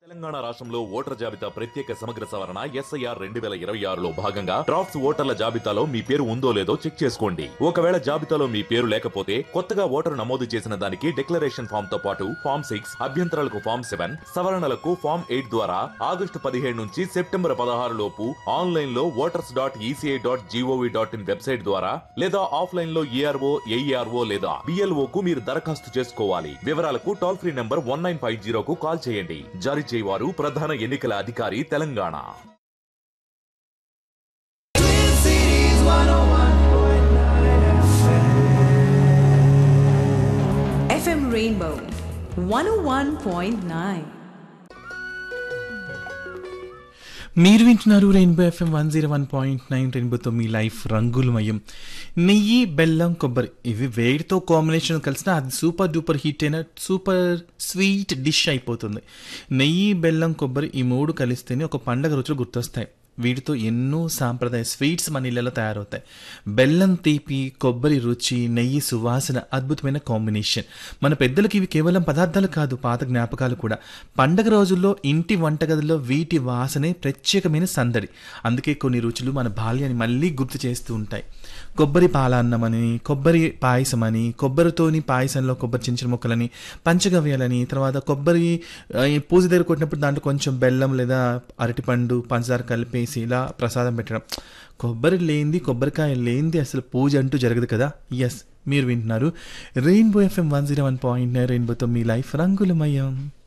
తెలంగాణ రాష్ట్రంలో ఓటర్ జాబితా ప్రత్యేక సమగ్ర సవరణ ఎస్ఐఆర్ రెండు వేల ఇరవై ఆరులో భాగంగా డ్రాఫ్ట్స్ ఓటర్ల జాబితాలో మీ పేరు ఉందో లేదో చెక్ చేసుకోండి ఒకవేళ జాబితాలో మీ పేరు లేకపోతే కొత్తగా ఓటరు నమోదు చేసిన దానికి డిక్లరేషన్ ఫామ్ తో పాటు ఫామ్ సిక్స్ అభ్యంతరాలకు ఫామ్ సెవెన్ సవరణలకు ఫామ్ ఎయిట్ ద్వారా ఆగస్టు పదిహేడు నుంచి సెప్టెంబర్ పదహారు లోపు ఆన్లైన్ లో voters dot E C I dot G O V dot in website ద్వారా లేదా ఆఫ్లైన్ లో ఏఆర్ఓ ఏఈఆర్ఓ లేదా బిఎల్ఓ కు మీరు దరఖాస్తు చేసుకోవాలి వివరాలకు toll free number one nine five జీరోకు కాల్ చేయండి జారీ చేయవారు ప్రధాన ఎన్నికల అధికారి తెలంగాణ FM Rainbow 101.9. మీరు వింటున్నారు rainbow F M one zero one point nine రెయిన్బోతో మీ లైఫ్ రంగులమయం నెయ్యి బెల్లం కొబ్బరి ఇవి వేడితో కాంబినేషన్ కలిసిన అది సూపర్ డూపర్ హిట్ అయిన సూపర్ స్వీట్ డిష్ అయిపోతుంది నెయ్యి బెల్లం కొబ్బరి ఈ మూడు కలిస్తేనే ఒక పండగ రుచులు గుర్తొస్తాయి వీటితో ఎన్నో సాంప్రదాయ స్వీట్స్ మన ఇళ్ళలో తయారవుతాయి బెల్లం తీపి కొబ్బరి రుచి నెయ్యి సువాసన అద్భుతమైన కాంబినేషన్ మన పెద్దలకి ఇవి కేవలం పదార్థాలు కాదు పాత జ్ఞాపకాలు కూడా పండగ రోజుల్లో ఇంటి వంటగదిలో వీటి వాసనే ప్రత్యేకమైన సందడి అందుకే కొన్ని రుచులు మన బాల్యాన్ని మళ్ళీ గుర్తు చేస్తూ ఉంటాయి కొబ్బరి పాలాన్నం అని కొబ్బరి పాయసం అని కొబ్బరితోని పాయసంలో కొబ్బరి చిన్న చిన్న ముక్కలని పంచగవ్యాలని తర్వాత కొబ్బరి ఆ, ఈ పూజ దగ్గర కొట్టినప్పుడు దాంట్లో కొంచెం బెల్లం లేదా అరటిపండు పంచదార కలిపేసి ఇలా ప్రసాదం పెట్టడం కొబ్బరి లేనిది కొబ్బరికాయ లేనిది అసలు పూజ అంటూ జరగదు కదా ఎస్ మీరు వింటున్నారు rainbow F M one zero one point రెయిన్బోతో మీ లైఫ్ రంగులమయం